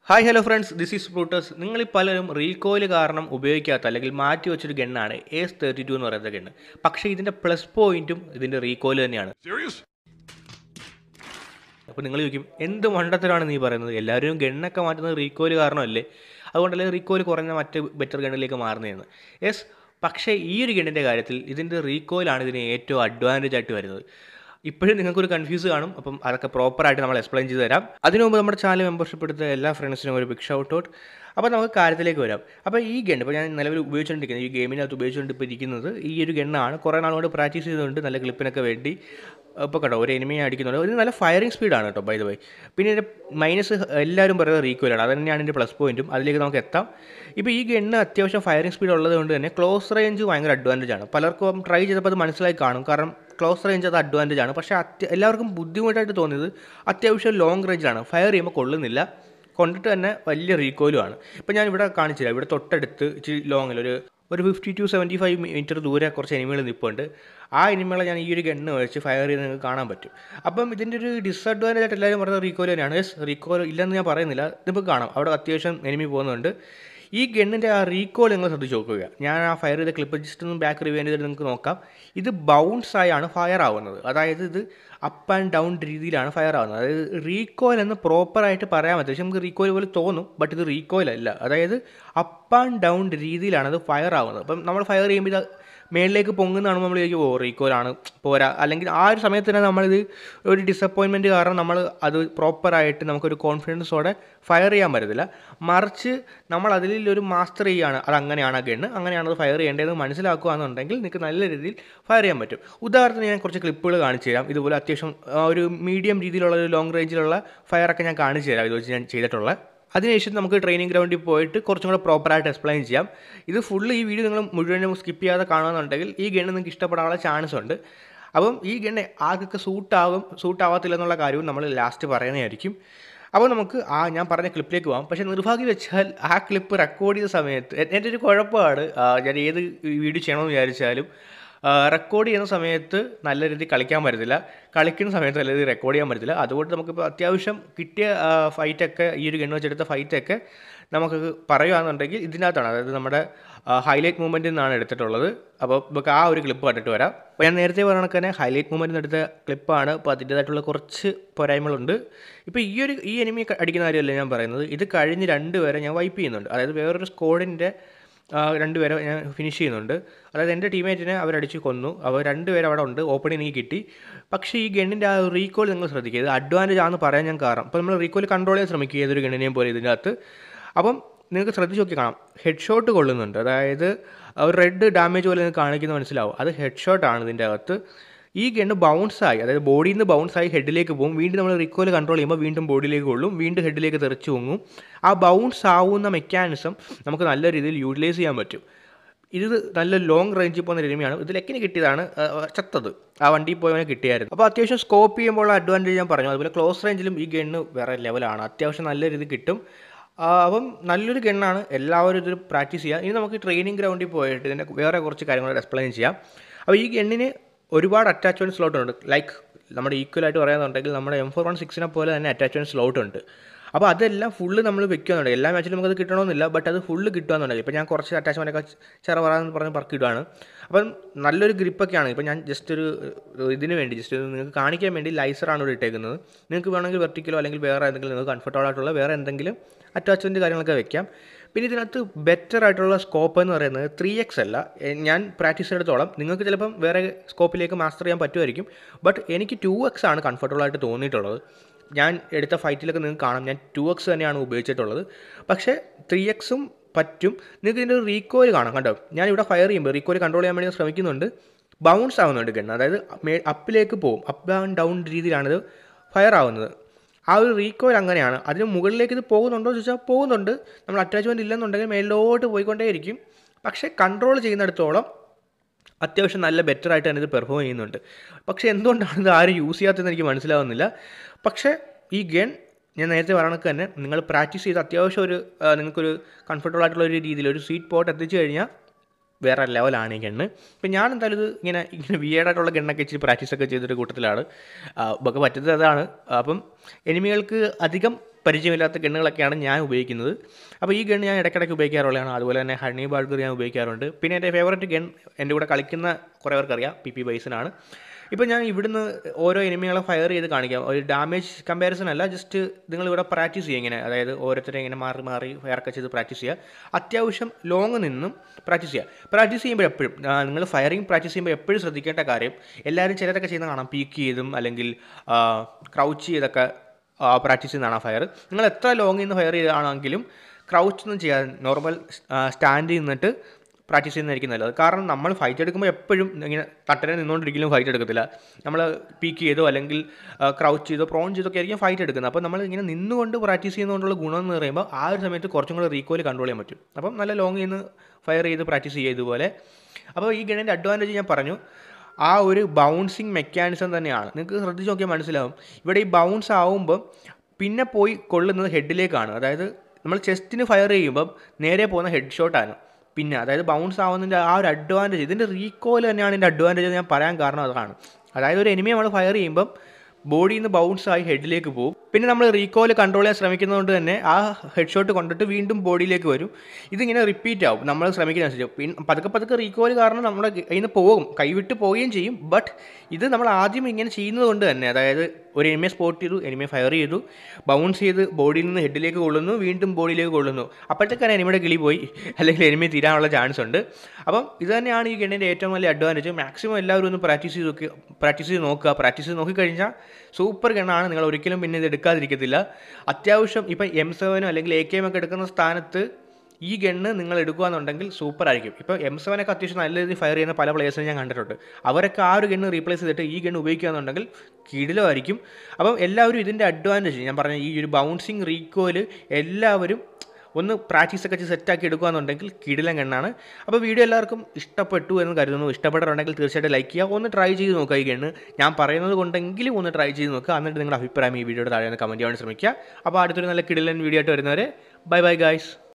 Hi hello friends this is Frooters നിങ്ങൾ ഈ പലരും റീകോയിൽ കാരണം ഉപയോഗിക്കാത്ത അല്ലെങ്കിൽ മാറ്റി വെച്ചൊരു ഗണ്ണാണ് എസ് തേർട്ടി ടു എന്ന് പറയുന്ന ഗണ്ണ് പക്ഷേ ഇതിൻ്റെ പ്ലസ് പോയിന്റും ഇതിൻ്റെ റീകോയിൽ തന്നെയാണ് Serious? അപ്പോൾ നിങ്ങൾ ചോദിക്കും എന്ത് മണ്ടത്തിലാണ് നീ പറയുന്നത് എല്ലാവരും ഗണ്ണൊക്കെ മാറ്റുന്നത് റീകോയിൽ കാരണമല്ലേ അതുകൊണ്ടല്ലേ റീകോയിൽ കുറഞ്ഞ മറ്റ് ബെറ്റർ ഗണ്ണിലേക്ക് മാറുന്നതെന്ന് യെസ് പക്ഷേ ഈ ഒരു ഗണ്ണിൻ്റെ കാര്യത്തിൽ ഇതിൻ്റെ റീകോയിലാണ് ഇതിന് ഏറ്റവും അഡ്വാൻറ്റേജ് ആയിട്ട് വരുന്നത് ഇപ്പോഴും നിങ്ങൾക്കൊരു കൺഫ്യൂസ് കാണും അപ്പം അതൊക്കെ പ്രോപ്പറായിട്ട് നമ്മൾ എക്സ്പ്ലെയിൻ ചെയ്ത് തരാം അതിനു മുമ്പ് നമ്മുടെ ചാനൽ മെമ്പർഷിപ്പ് എടുത്ത എല്ലാ ഫ്രണ്ട്സിനും ഒരു ബിഗ് ഷൗട്ട് ഔട്ട് അപ്പോൾ നമുക്ക് കാര്യത്തിലേക്ക് വരാം അപ്പോൾ ഈ ഗൺ ഇപ്പോൾ ഞാൻ നിലവിൽ ഉപയോഗിച്ചുകൊണ്ടിരിക്കുന്നത് ഈ ഗെയിമിനകത്ത് ഉപയോഗിച്ചുകൊണ്ട് ഇപ്പോൾ ഇരിക്കുന്നത് ഈ ഒരു ഗണ്ണാണ് കുറേ നാളുകൊണ്ട് പ്രാക്ടീസ് ചെയ്തുകൊണ്ട് നല്ല ക്ലിപ്പിനൊക്കെ വേണ്ടി ഇപ്പോൾ കേട്ടോ ഒരു എനിമിയെ അടിക്കുന്നുണ്ട് ഒരു നല്ല ഫയറിംഗ് സ്പീഡാണ് കേട്ടോ ബൈ ദ വൈ പിന്നെ ഇതിൻ്റെ മൈനസ് എല്ലാവരും പറയുന്നത് റീക്വലാണ് അത് തന്നെയാണ് ഇതിൻ്റെ പ്ലസ് പോയിന്റും അതിലേക്ക് നമുക്ക് എത്താം ഇപ്പോൾ ഈ ഗണ്ണ് അത്യാവശ്യം ഫയറിംഗ് സ്പീഡ് ഉള്ളത് കൊണ്ട് തന്നെ ക്ലോസ് റേഞ്ച് ഭയങ്കര അഡ്വാൻറ്റേജ് ആണ് പലർക്കും ട്രൈ ചെയ്തപ്പോൾ അത് മനസ്സിലായി കാണും കാരണം ക്ലോസ് റേഞ്ച് അത് അഡ്വാൻറ്റേജ് ആണ് പക്ഷേ അത്യ എല്ലാവർക്കും ബുദ്ധിമുട്ടായിട്ട് തോന്നിയത് അത്യാവശ്യം ലോങ് റേഞ്ചിലാണ് ഫയർ ചെയ്യുമ്പോൾ കൊള്ളുന്നില്ല കൊണ്ടിട്ട് തന്നെ വലിയ റീകോയിലുമാണ് ഇപ്പോൾ ഞാൻ ഇവിടെ കാണിച്ചില്ല ഇവിടെ തൊട്ടടുത്ത് ഇച്ചിരി ലോങ്ങിൽ ഒരു ഒരു fifty to seventy five metre ദൂരെ കുറച്ച് എനിമികൾ നിൽപ്പുണ്ട് ആ എനിമികളെ ഞാൻ ഈ ഒരു ഗണ്ണ് വെച്ച് ഫയർ ചെയ്ത് നിങ്ങൾക്ക് കാണാൻ പറ്റും അപ്പം ഇതിൻ്റെ ഒരു ഡിസഡ്വാൻറ്റേജ് ആയിട്ട് എല്ലാവരും പറയുന്നത് റീകോയിൽ തന്നെയാണ് യെസ് റീകോയിൽ ഇല്ലെന്ന് ഞാൻ പറയുന്നില്ല ഇതിപ്പോൾ കാണാം അവിടെ അത്യാവശ്യം എനിമി പോകുന്നുണ്ട് ഈ ഗണ്ണിൻ്റെ ആ റീകോൾ നിങ്ങൾ ശ്രദ്ധിച്ച് നോക്കുക ഞാൻ ആ ഫയർ ചെയ്ത ക്ലിപ്പ് ജസ്റ്റ് ഒന്ന് ബാക്ക് റിവ്യൂ ചെയ്തിട്ട് നിങ്ങൾക്ക് നോക്കാം ഇത് ബൗൺസ് ആയാണ് ഫയർ ആവുന്നത് അതായത് ഇത് അപ്പ് ആൻഡ് ഡൗൺ രീതിയിലാണ് ഫയർ ആവുന്നത് അതായത് റീകോയിൽ എന്ന് പ്രോപ്പറായിട്ട് പറയാൻ പറ്റും പക്ഷേ നമുക്ക് റീകോയിൽ പോലെ തോന്നും ബട്ട് ഇത് റീകോയിൽ അല്ല അതായത് അപ്പ് ആൻഡ് ഡൗൺ രീതിയിലാണ് അത് ഫയർ ആവുന്നത് അപ്പം നമ്മൾ ഫയർ ചെയ്യുമ്പോൾ ഇത് മേളിലേക്ക് പൊങ്ങുന്നതാണ് നമ്മൾ ചോദിക്കും ഓ റീകോയിലാണ് പോരാ അല്ലെങ്കിൽ ആ ഒരു സമയത്ത് തന്നെ നമ്മളിത് ഒരു ഡിസപ്പോയിൻമെൻറ്റ് കാരണം നമ്മൾ അത് പ്രോപ്പറായിട്ട് നമുക്കൊരു കോൺഫിഡൻസോടെ ഫയർ ചെയ്യാൻ പറ്റത്തില്ല മറിച്ച് നമ്മൾ അതിൽ ഒരു മാസ്റ്റർ ചെയ്യുകയാണ് അത് അങ്ങനെയാണ് ആ ഗണ്ണ് അങ്ങനെയാണ് അത് ഫയർ ചെയ്യേണ്ടതെന്ന് മനസ്സിലാക്കുക എന്നുണ്ടെങ്കിൽ നിങ്ങൾക്ക് നല്ല രീതിയിൽ ഫയർ ചെയ്യാൻ പറ്റും ഉദാഹരണത്തിന് ഞാൻ കുറച്ച് ക്ലിപ്പുകൾ കാണിച്ചു തരാം ഇതുപോലെ അത്യാവശ്യം ആ, ഒരു മീഡിയം രീതിയിലുള്ള ഒരു ലോങ് റേഞ്ചിലുള്ള ഫയറൊക്കെ ഞാൻ കാണിച്ചു തരാം ഇത് വെച്ച് ഞാൻ ചെയ്തിട്ടുള്ള അതിനുശേഷം നമുക്ക് ട്രെയിനിങ് ഗ്രൗണ്ടിൽ പോയിട്ട് കുറച്ചും കൂടെ പ്രോപ്പറായിട്ട് എക്സ്പ്ലെയിൻ ചെയ്യാം ഇത് ഫുള്ള് ഈ വീഡിയോ നിങ്ങൾ മുഴുവനും സ്കിപ്പ് ചെയ്യാതെ കാണുകയെന്നുണ്ടെങ്കിൽ ഈ ഗണ്ണ് നിങ്ങൾക്ക് ഇഷ്ടപ്പെടാനുള്ള ചാൻസ് ഉണ്ട് അപ്പം ഈ ഗണ്ണ് ആർക്കൊക്കെ സൂട്ടാകും സൂട്ടാവത്തില്ല എന്നുള്ള കാര്യവും നമ്മൾ ലാസ്റ്റ് പറയുന്നതായിരിക്കും അപ്പോൾ നമുക്ക് ആ ഞാൻ പറഞ്ഞ ക്ലിപ്പിലേക്ക് പോകാം പക്ഷേ നിർഭാഗ്യം വെച്ചാൽ ആ ക്ലിപ്പ് റെക്കോർഡ് ചെയ്ത സമയത്ത് എ- എൻ്റെ ഒരു കുഴപ്പമാണ് ആ, ഞാൻ ഏത് വീഡിയോ ചെയ്യണമെന്ന് വിചാരിച്ചാലും റെക്കോർഡ് ചെയ്യുന്ന സമയത്ത് നല്ല രീതിയിൽ കളിക്കാൻ പറ്റത്തില്ല കളിക്കുന്ന സമയത്ത് നല്ല രീതിയിൽ റെക്കോർഡ് ചെയ്യാൻ പറ്റത്തില്ല അതുകൊണ്ട് നമുക്കിപ്പോൾ അത്യാവശ്യം കിട്ടിയ ഫൈറ്റൊക്കെ ഈ ഒരു ഗണ്ണ് വെച്ചെടുത്ത ഫൈറ്റൊക്കെ നമുക്ക് പറയുകയാണെന്നുണ്ടെങ്കിൽ ഇതിനകത്താണ് അതായത് നമ്മുടെ ഹൈലൈറ്റ് മൂവ്മെൻറ്റിൽ നിന്നാണ് എടുത്തിട്ടുള്ളത് അപ്പോൾ നമുക്ക് ആ ഒരു ക്ലിപ്പ് കണ്ടിട്ട് വരാം അപ്പോൾ ഞാൻ നേരത്തെ പറഞ്ഞ കണക്ക് തന്നെ ഹൈലൈറ്റ് മൂവ്മെൻറ്റിൽ നിന്ന് എടുത്ത ക്ലിപ്പാണ് അപ്പോൾ അതിൻ്റേതായിട്ടുള്ള കുറച്ച് പോരായ്മകളുണ്ട് ഇപ്പോൾ ഈ ഒരു ഈ എനിമി അടിക്കുന്ന കാര്യമല്ല ഞാൻ പറയുന്നത് ഇത് കഴിഞ്ഞ് രണ്ട് പേരെ ഞാൻ വൈപ്പ് ചെയ്യുന്നുണ്ട് അതായത് വേറൊരു സ്കോഡിൻ്റെ രണ്ടുപേരെ ഞാൻ ഫിനിഷ് ചെയ്യുന്നുണ്ട് അതായത് എൻ്റെ ടീമേറ്റിനെ അവരടിച്ച് കൊന്നു അവർ രണ്ടുപേരും അവിടെ ഉണ്ട് ഓപ്പണിങ് എനിക്ക് കിട്ടി പക്ഷേ ഈ ഗണ്ണിൻ്റെ ആ റീകോൾ നിങ്ങൾ ശ്രദ്ധിക്കുക ഇത് അഡ്വാൻറ്റേജ് ആണെന്ന് പറയാൻ ഞാൻ കാരണം അപ്പോൾ നമ്മൾ റീകോൾ കൺട്രോൾ ചെയ്യാൻ ശ്രമിക്കുക ഏതൊരു ഗണ്ണിനെയും പോലെ ഇതിൻ്റെ അകത്ത് അപ്പം നിങ്ങൾക്ക് ശ്രദ്ധിച്ച് നോക്കി കാണാം ഹെഡ് ഷോട്ട് കൊള്ളുന്നുണ്ട് അതായത് ഒരു റെഡ് ഡാമേജ് പോലെ നിങ്ങൾക്ക് കാണിക്കുന്നത് മനസ്സിലാവും അത് ഹെഡ് ഷോട്ടാണ് ഇതിൻ്റെ അകത്ത് ഈ ഗണ്ണ് ബൗൺസ് ആയി അതായത് ബോഡിയിൽ നിന്ന് ബൗൺസ് ആയി ഹെഡിലേക്ക് പോകും വീണ്ടും നമ്മൾ റിക്കോയിൽ കൺട്രോൾ ചെയ്യുമ്പോൾ വീണ്ടും ബോഡിയിലേക്ക് കൊള്ളും വീണ്ടും ഹെഡിലേക്ക് തെറിച്ച് പൊങ്ങും ആ ബൗൺസ് ആവുന്ന മെക്കാനിസം നമുക്ക് നല്ല രീതിയിൽ യൂട്ടിലൈസ് ചെയ്യാൻ പറ്റും ഇത് നല്ല ലോങ് റേഞ്ചിൽ പോകുന്ന രമ്യാണ് ഇത് ലെക്കിന് കിട്ടിയതാണ് ആ, ചത്തത് ആ വണ്ടിയിൽ പോയവനെ കിട്ടിയായിരുന്നു അപ്പോൾ അത്യാവശ്യം സ്കോപ്പ് ചെയ്യുമ്പോൾ അഡ്വാൻറ്റേജ് ഞാൻ പറഞ്ഞു അതുപോലെ ക്ലോസ് റേഞ്ചിലും ഈ ഗണ്ണ് വേറെ ലെവലാണ് അത്യാവശ്യം നല്ല രീതി കിട്ടും ആ, അപ്പം നല്ലൊരു ഗണ്ണാണ് എല്ലാവരും ഇത് പ്രാക്ടീസ് ചെയ്യുക ഇനി നമുക്ക് ട്രെയിനിങ് ഗ്രൗണ്ടിൽ പോയിട്ട് ഇതിൻ്റെ വേറെ കുറച്ച് കാര്യങ്ങൾ എക്സ്പ്ലെയിൻ ചെയ്യാം അപ്പോൾ ഈ ഗണ്ണിന് ഒരുപാട് അറ്റാച്ച്മെൻറ്റ് സ്ലോട്ട് ഉണ്ട് ലൈക്ക് നമ്മുടെ ഈക്വൽ ആയിട്ട് പറയുന്നുണ്ടെങ്കിൽ നമ്മുടെ എം ഫോർ വൺ സിക്സിനെ പോലെ തന്നെ അറ്റാച്ച്മെൻറ്റ് സ്ലോട്ട് ഉണ്ട് അപ്പോൾ അതെല്ലാം ഫുള്ള് നമ്മൾ വെക്കുകയെന്നുണ്ടെങ്കിൽ എല്ലാ മാച്ചിലും നമുക്കത് കിട്ടണമെന്നില്ല ബട്ട് അത് ഫുള്ള് കിട്ടുകയെന്നുണ്ടെങ്കിൽ ഇപ്പോൾ ഞാൻ കുറച്ച് അറ്റാച്ച്മെൻ്റ് ഒക്കെ ചെറ പറയാന്ന് പറഞ്ഞ് പറക്കിയിടുകയാണ് അപ്പം നല്ലൊരു ഗ്രിപ്പൊക്കെയാണ് ഇപ്പോൾ ഞാൻ ജസ്റ്റ് ഒരു ഒരു ഇതിന് വേണ്ടി ജസ്റ്റ് നിങ്ങൾക്ക് കാണിക്കാൻ വേണ്ടി ലൈസറാണ് ഇവിടെ ഇട്ടേക്കുന്നത് നിങ്ങൾക്ക് വേണമെങ്കിൽ വെർട്ടിക്കലോ അല്ലെങ്കിൽ വേറെ എന്തെങ്കിലും നിങ്ങൾക്ക് കംഫർട്ടബിൾ ആയിട്ടുള്ള വേറെ എന്തെങ്കിലും അറ്റാച്ച്മെൻറ്റ് കാര്യങ്ങളൊക്കെ വെക്കാം പിന്നെ ഇതിനകത്ത് ബെറ്റർ ആയിട്ടുള്ള സ്കോപ്പ് എന്ന് പറയുന്നത് ത്രീ എക്സ് അല്ല എ- ഞാൻ പ്രാക്ടീസ് ചെയ്തിടത്തോളം നിങ്ങൾക്ക് ചിലപ്പം വേറെ സ്കോപ്പിലേക്ക് മാസ്റ്റർ ചെയ്യാൻ പറ്റുമായിരിക്കും ബട്ട് എനിക്ക് ടു എക്സ് ആണ് കംഫർട്ടബിൾ ആയിട്ട് തോന്നിയിട്ടുള്ളത് ഞാൻ എടുത്ത ഫൈറ്റിലൊക്കെ നിങ്ങൾക്ക് കാണാം ഞാൻ ടു എക്സ് തന്നെയാണ് ഉപയോഗിച്ചിട്ടുള്ളത് പക്ഷേ ത്രീ എക്സും പറ്റും നിങ്ങൾക്ക് ഇതിൻ്റെ ഒരു റീകോയിൽ കാണാം കണ്ടോ ഞാൻ ഇവിടെ ഫയർ ചെയ്യുമ്പോൾ റീകോയിൽ കൺട്രോൾ ചെയ്യാൻ വേണ്ടി ഞാൻ ശ്രമിക്കുന്നുണ്ട് ബൗൺസ് ആവുന്നുണ്ട് ഗണ്ണ് അതായത് മേ അപ്പിലേക്ക് പോകും അപ്പ് ആൻഡ് ഡൗൺ രീതിയിലാണിത് ഫയർ ആവുന്നത് ആ ഒരു റീകോയിൽ അങ്ങനെയാണ് അതിന് മുകളിലേക്ക് ഇത് പോകുന്നുണ്ടോ എന്ന് ചോദിച്ചാൽ പോകുന്നുണ്ട് നമ്മൾ അറ്റാച്ച്മെൻറ്റ് ഇല്ലെന്നുണ്ടെങ്കിൽ മേലോട്ട് പോയിക്കൊണ്ടേയിരിക്കും പക്ഷേ കൺട്രോൾ ചെയ്യുന്നിടത്തോളം അത്യാവശ്യം നല്ല ബെറ്റർ ആയിട്ട് തന്നെ ഇത് പെർഫോം ചെയ്യുന്നുണ്ട് പക്ഷേ എന്തുകൊണ്ടാണ് ഇത് ആരും യൂസ് ചെയ്യാത്തതെന്ന് എനിക്ക് മനസ്സിലാവുന്നില്ല പക്ഷേ ഈ ഗൺ ഞാൻ നേരത്തെ പറയണക്ക് തന്നെ നിങ്ങൾ പ്രാക്ടീസ് ചെയ്ത് അത്യാവശ്യം ഒരു ആ, നിങ്ങൾക്കൊരു കംഫർട്ടബിൾ ആയിട്ടുള്ള ഒരു രീതിയിൽ ഒരു സ്വീറ്റ് പോട്ട് എത്തിച്ചു കഴിഞ്ഞാൽ വേറെ ലെവലാണ് ഈ ഗണ്ണ് ഇപ്പം ഞാൻ എന്തായാലും ഇത് ഇങ്ങനെ ഇങ്ങനെ വിയേഡായിട്ടുള്ള ഗണ്ണൊക്കെ ഇച്ചിരി പ്രാക്ടീസൊക്കെ ചെയ്തൊരു കൂട്ടത്തിലാണ് ആ, ഒക്കെ പറ്റുന്നത് അതാണ് അപ്പം എനിമികൾക്ക് അധികം പരിചയമില്ലാത്ത ഗണ്ണുകളൊക്കെയാണ് ഞാൻ ഉപയോഗിക്കുന്നത് അപ്പോൾ ഈ ഗണ്ണ് ഞാൻ ഇടയ്ക്കിടയ്ക്ക് ഉപയോഗിക്കാറുള്ളതാണ് അതുപോലെ തന്നെ ഹണി ബാൾഗർ ഞാൻ ഉപയോഗിക്കാറുണ്ട് പിന്നെ എൻ്റെ ഫേവററ്റ് ഗൺ എൻ്റെ കൂടെ കളിക്കുന്ന കുറേ പേർക്കറിയാം പി പി ബൈസനാണ് ഇപ്പോൾ ഞാൻ ഇവിടുന്ന് ഓരോ എനിമികളെ ഫയർ ചെയ്ത് കാണിക്കാം ഒരു ഡാമേജ് കമ്പാരിസൺ അല്ല ജസ്റ്റ് നിങ്ങൾ ഇവിടെ പ്രാക്ടീസ് ചെയ്യുക ഇങ്ങനെ അതായത് ഓരോരുത്തരെ ഇങ്ങനെ മാറി മാറി ഫയറൊക്കെ ചെയ്ത് പ്രാക്ടീസ് ചെയ്യുക അത്യാവശ്യം ലോങ് നിന്നും പ്രാക്ടീസ് ചെയ്യുക പ്രാക്ടീസ് ചെയ്യുമ്പോൾ എപ്പോഴും നിങ്ങൾ ഫയറിംഗ് പ്രാക്ടീസ് ചെയ്യുമ്പോൾ എപ്പോഴും ശ്രദ്ധിക്കേണ്ട കാര്യം എല്ലാവരും ചിലരൊക്കെ ചെയ്യുന്ന കാണാം പീക്ക് ചെയ്തും അല്ലെങ്കിൽ ക്രൗച്ച് ചെയ്തൊക്കെ പ്രാക്ടീസ് ചെയ്യുന്നതാണ് ആ ഫയർ നിങ്ങൾ എത്ര ലോങ്ങിൽ നിന്ന് ഫയർ ചെയ്താണെങ്കിലും ക്രൗച്ച് ഒന്നും ചെയ്യാതെ നോർമൽ സ്റ്റാൻഡ് നിന്നിട്ട് പ്രാക്ടീസ് ചെയ്യുന്നതായിരിക്കും നല്ലത് കാരണം നമ്മൾ ഫൈറ്റ് എടുക്കുമ്പോൾ എപ്പോഴും ഇങ്ങനെ തട്ടനെ നിന്നുകൊണ്ടിരിക്കലും ഫൈറ്റ് എടുക്കത്തില്ല നമ്മൾ പീക്ക് ചെയ്തോ അല്ലെങ്കിൽ ക്രൗച്ച് ചെയ്തോ പ്രോൺ ചെയ്തൊക്കെ ആയിരിക്കും ഫൈറ്റ് എടുക്കുന്നത് അപ്പോൾ നമ്മൾ ഇങ്ങനെ നിന്നുകൊണ്ട് പ്രാക്ടീസ് ചെയ്യുന്നതുകൊണ്ടുള്ള ഗുണം എന്ന് പറയുമ്പോൾ ആ ഒരു സമയത്ത് കുറച്ചും കൂടെ റീകോയിൽ കൺട്രോൾ ചെയ്യാൻ പറ്റും അപ്പം നല്ല ലോങ് നിന്ന് ഫയർ ചെയ്ത് പ്രാക്ടീസ് ചെയ്യുക ഇതുപോലെ അപ്പോൾ ഈ ഗണിൻ്റെ അഡ്വാൻറ്റേജ് ഞാൻ പറഞ്ഞു ആ ഒരു ബൗൺസിങ് മെക്കാനിസം തന്നെയാണ് നിങ്ങൾക്ക് ശ്രദ്ധിച്ച് നോക്കിയാൽ മനസ്സിലാവും ഇവിടെ ഈ ബൗൺസ് ആവുമ്പം പിന്നെ പോയി കൊള്ളുന്നത് ഹെഡിലേക്കാണ് അതായത് നമ്മൾ ചെസ്റ്റിന് ഫയർ ചെയ്യുമ്പം നേരെ പോകുന്ന ഹെഡ് ഷോട്ടാണ് പിന്നെ അതായത് ബൗൺസ് ആവുന്നതിൻ്റെ ആ ഒരു അഡ്വാൻറ്റേജ് ഇതിൻ്റെ റീകോയിൽ തന്നെയാണ് ഇതിൻ്റെ അഡ്വാൻറ്റേജ് ഞാൻ പറയാൻ കാരണം അതാണ് അതായത് ഒരു എനിമിയെ നമ്മൾ ഫയർ ചെയ്യുമ്പം ബോഡിയിൽ നിന്ന് ബൗൺസ് ആയി ഹെഡിലേക്ക് പോകും പിന്നെ നമ്മൾ റീകോയിൽ കൺട്രോൾ ചെയ്യാൻ ശ്രമിക്കുന്നതുകൊണ്ട് തന്നെ ആ ഹെഡ് ഷോട്ട് കൊണ്ടിട്ട് വീണ്ടും ബോഡിയിലേക്ക് വരും ഇതിങ്ങനെ റിപ്പീറ്റ് ആവും നമ്മൾ ശ്രമിക്കുന്നതനുസരിച്ച് പിന്നെ പതുക്കെ പതുക്കെ റീകോയിൽ കാരണം നമ്മുടെ കയ്യിൽ നിന്ന് പോകും കൈവിട്ട് പോവുകയും ചെയ്യും ബട്ട് ഇത് നമ്മൾ ആദ്യം ഇങ്ങനെ ചെയ്യുന്നത് കൊണ്ട് തന്നെ അതായത് ഒരു എനിമയെ സ്പോട്ട് ചെയ്തു എനിമയെ ഫയർ ചെയ്തു ബൗൺസ് ചെയ്ത് ബോഡിയിൽ നിന്ന് ഹെഡിലേക്ക് കൊള്ളുന്നു വീണ്ടും ബോഡിയിലേക്ക് കൊള്ളുന്നു അപ്പോഴത്തേക്കാണ് എനിമയുടെ കിളി പോയി അല്ലെങ്കിൽ എനിമയെ തീരാനുള്ള ചാൻസ് ഉണ്ട് അപ്പം ഇത് തന്നെയാണ് ഈ ഗണ്ണിൻ്റെ ഏറ്റവും വലിയ അഡ്വാൻറ്റേജ് മാക്സിമം എല്ലാവരും ഒന്ന് പ്രാക്ടീസ് ചെയ്ത് നോക്കി പ്രാക്ടീസ് ചെയ്ത് നോക്കുക പ്രാക്ടീസ് ചെയ്ത് നോക്കിക്കഴിഞ്ഞാൽ സൂപ്പർ ഗണ്ണാണ് നിങ്ങൾ ഒരിക്കലും പിന്നെ ഇത് എടുക്കാതിരിക്കത്തില്ല അത്യാവശ്യം ഇപ്പം എം സെവനോ അല്ലെങ്കിൽ എ കെ എം ഒക്കെ എടുക്കുന്ന സ്ഥാനത്ത് ഈ ഗണ്ണ് നിങ്ങൾ എടുക്കുകയെന്നുണ്ടെങ്കിൽ സൂപ്പർ ആയിരിക്കും ഇപ്പോൾ എം സെവനൊക്കെ അത്യാവശ്യം നല്ല രീതിയിൽ ഫയർ ചെയ്യുന്ന പല പ്ലേയേഴ്സിനെ ഞാൻ കണ്ടിട്ടുണ്ട് അവരൊക്കെ ആ ഒരു ഗണ്ണ് റീപ്ലേസ് ചെയ്തിട്ട് ഈ ഗണ്ണ് ഉപയോഗിക്കുകയെന്നുണ്ടെങ്കിൽ കിടിലമായിരിക്കും അപ്പം എല്ലാവരും ഇതിൻ്റെ അഡ്വാൻറ്റേജ് ഞാൻ പറഞ്ഞ ഈ ഒരു ബൗൺസിങ് റീക്കോയിൽ എല്ലാവരും ഒന്ന് പ്രാക്ടീസ് ഒക്കെ ചെയ്ത് സെറ്റാക്കി എടുക്കുകയെന്നുണ്ടെങ്കിൽ കിടിലം ഗണ്ണാണ് അപ്പോൾ വീഡിയോ എല്ലാവർക്കും ഇഷ്ടപ്പെട്ടു എന്ന് കരുതുന്നു ഇഷ്ടപ്പെട്ടിട്ടുണ്ടെങ്കിൽ തീർച്ചയായിട്ടും ലൈക്ക് ചെയ്യുക ഒന്ന് ട്രൈ ചെയ്ത് നോക്കുക ഈ ഗണ്ണ് ഞാൻ പറയുന്നത് കൊണ്ടെങ്കിലും ഒന്ന് ട്രൈ ചെയ്ത് നോക്കുക എന്നിട്ട് നിങ്ങളുടെ അഭിപ്രായം ഈ വീഡിയോയുടെ താഴെ ഒന്ന് കമൻറ്റ് ചെയ്യാൻ ശ്രമിക്കുക അപ്പോൾ അടുത്തൊരു നല്ല കിടിലൻ വീഡിയോ ആയിട്ട് വരുന്നവരെ ബൈ ബൈ ഗൈസ്